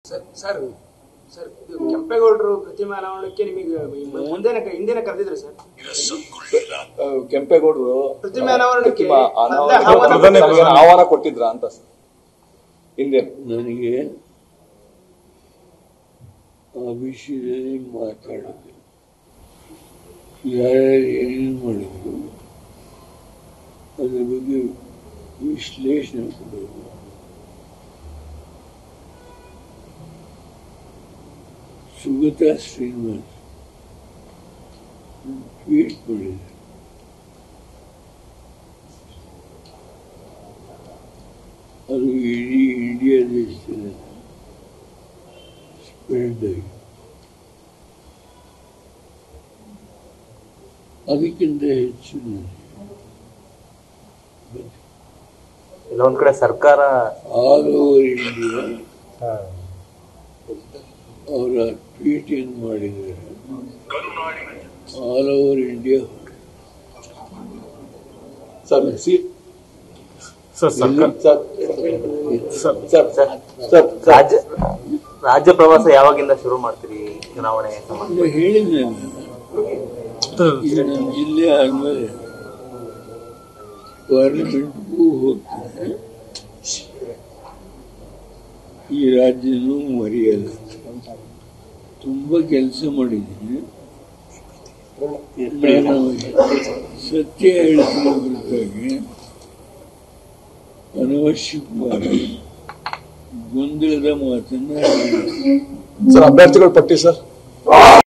Sir sir sir ಇದು ಕೆಂಪೇಗೌಡರು ಪ್ರತಿಮೆ ಅನಾವರಣಕ್ಕೆ ನಿಮಗೆ ಮುಂದೆನೆ ಹಿಂದೆನೆ ಕರೆದಿದ್ರು ಸರ್ ಆ, ಕೆಂಪೇಗೌಡರು ಪ್ರತಿಮೆ ಅನಾವರಣಕ್ಕೆ ಪ್ರತಿಮಾ ಅನಾವರಣ- ಮೊದ್ಲೇ ಆಹ್ವಾನ ಪ್ರಧಾನಿ ಪ್ರಧಾನಿ ಆಹ್ವಾನ ಕೊಟ್ಟಿದ್ರ ಅಂತ ಸರ್ ಹಿಂದೆ ನನಗೆ ಆ ವಿಷಯದಲ್ಲಿ ಮಾತಾಡೋದು ಯಾರ್ಯಾರು ಏನೇನು ಮಾಡಿದ್ರು ಅದ್ರ ಬಗ್ಗೆ ವಿಶ್ಲೇಷಣೆ ಕೊಡೋದು ಸುಗತಾ ಶ್ರೀನಿವಾಸ್ ಟ್ವೀಟ್ ಮಾಡಿದ್ದಾರೆ ಅದು ಇಡೀ ಇಂಡಿಯಾ ದೇಶದಲ್ಲಿ ಸ್ಪ್ರೆಡ್ ಆಗಿ ಅದಕ್ಕಿಂತ ಹೆಚ್ಚು ನನಗೆ ಕೆಲವೊಂದ್ ಕಡೆ ಸರ್ಕಾರ ಆಲ್ ಓವರ್ ಇಂಡಿಯಾ ಅವರ ಟ್ವೀಟ್ ಏನು ಮಾಡಿದ್ದಾರೆ ಆಲ್ ಓವರ್ ಇಂಡಿಯಾ ಸರ್ ಸಿ ಸರ್ ಸರ್ಕಾರ ಸರ್ ಸರ್ ಸರ್ ಸರ್ ರಾಜ್ಯ ರಾಜ್ಯ ಪ್ರವಾಸ ಯಾವಾಗಿಂದ ಶುರು ಮಾಡ್ತೀರಿ ಚುನಾವಣೆ ಸಂಬಂಧ ಇಲ್ಲ ಹೇಳಿದ್ದೆ ನಾನು ಈಗ ನಮ್ಮ ಜಿಲ್ಲೆ ಆದ್ಮೇಲೆ ಪಾರ್ಲಿಮೆಂಟ್ಗೂ ಹೋಗ್ತೇನೆ ಈ ರಾಜ್ಯನೂ ಮರೆಯಲ್ಲ ತುಂಬ ಕೆಲಸ ಮಾಡಿದ್ದೀನಿ ನಾನು ಸತ್ಯ ಹೇಳ್ತೀನಿ ಹೊರತಾಗಿ ಅನವಶ್ಯಕವಾಗಿ ಗೊಂದಲದ ಮಾತನ್ನ ಹೇಳಿಲ್ಲ. ಸರ್ ಅಭ್ಯರ್ಥಿಗಳ ಪಟ್ಟಿ ಸರ್